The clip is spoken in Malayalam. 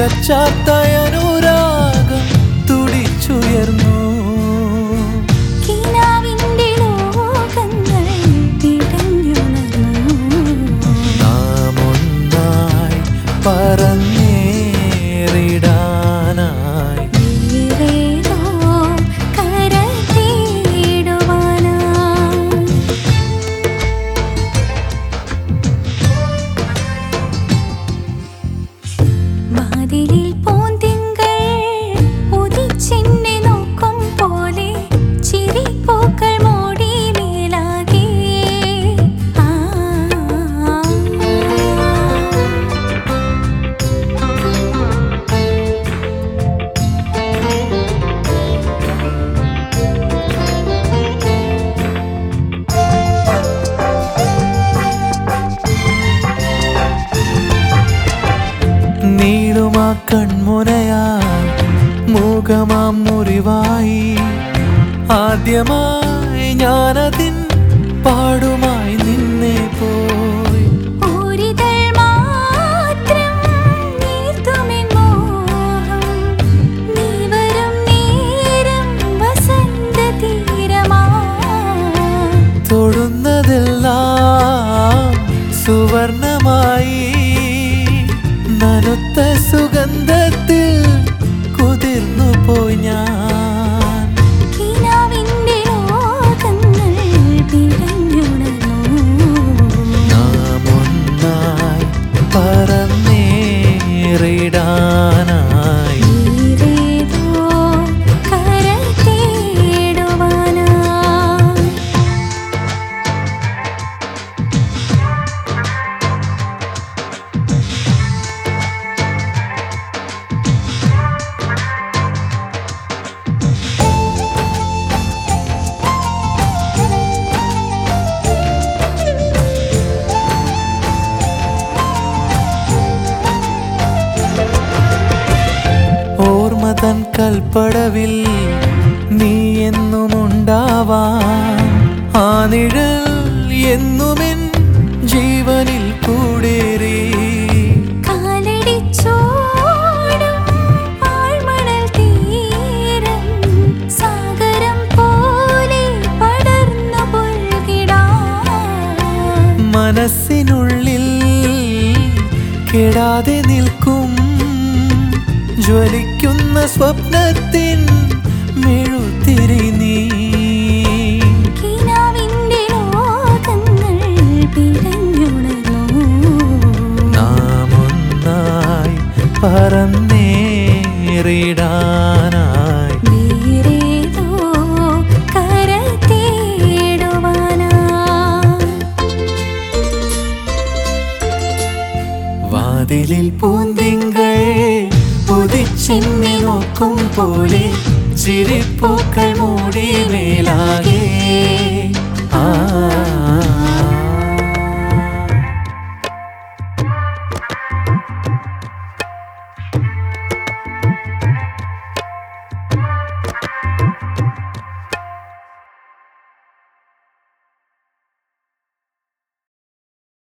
നിറച്ചാത്തയനുരാഗം തുടിച്ചുയർന്നു കിനാവിന്റെ ലോകങ്ങൾ പിടഞ്ഞുണർന്നു നാം ഒന്നായി പറന്നേറിടാനായി വേറേതോ കര തേടുവാനായി വാതിലിൽ പൂന്തിങ്കൾ ഉദിച്ചെന്നെ നോക്കും പോലെ ചിരിപ്പൂക്കൾ മൂടി മേലാകെ ആ നീളുമാ കൺമുനയായി മൂകമാം മുറിവായി ആദ്യമായി ഞാനതിൻ പാടുമായി നിന്നെ പോയി ഒരിതൾ മാത്രം നീർത്തുമെൻ മോഹം നീ വരും നേരം വസന്തതീരമാ തൊടുന്നതെല്ലാം സുവർണമായി നനുത്ത സുഗന്ധത്തിൽ കുതിർന്നു പോയി ഞാൻ കിനാവിന്റെ ലോകങ്ങൾ പിടഞ്ഞുണർന്നു നാം ഒന്നായി പറന്നേറിടാനായി വേറേതോ കര തേടുവാനായി ഓർമ്മതൻ കൽപ്പടവിൽ നീ എന്നുമുണ്ടാവാം ആ നിഴൽ എന്നുമെൻ ജീവനിൽ കൂടേറി കാലടിച്ചോടും പാഴ്മണൽ തീരം സാഗരം പോലെ പടർന്നു പുൽകിടാം മനസ്സിനുള്ളിൽ കെടാതെ നിൽക്കും ജ്വലിക്കുന്ന സ്വപ്നത്തിൻ മെഴുത്തിരി നീ കിനാവിന്റെ ലോകങ്ങൾ പിടഞ്ഞുണർന്നു നാം ഒന്നായി പറന്നേറിടാനായി വേറേതോ കര തേടുവാനായി വാതിലിൽ പൂന്തിങ്കൾ ഉദിച്ചെന്നെ നോക്കും പോലെ ചിരിപ്പൂക്കൾ മൂടി മേലാകെ ആ